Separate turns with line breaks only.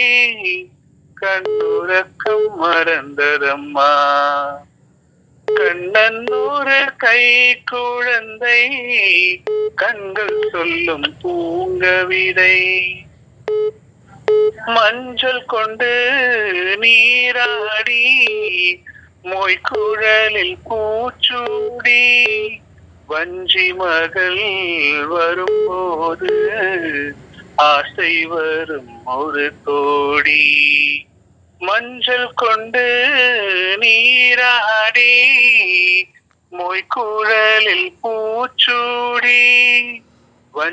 கண்ணுறக்கம் மறந்ததம்மா கண்ணன் ஒரு கை குழந்தை கண்கள் சொல்லும் பூங்கவிதை மஞ்சள் கொண்டு நீராடி மொய்க்குழலில் பூச்சூடி வஞ்சி மகள் வரும்போது ஆசை வரும் ஒரு கோடி மஞ்சள் கொண்டு நீராடி மொய்க்குழலில் பூச்சூடி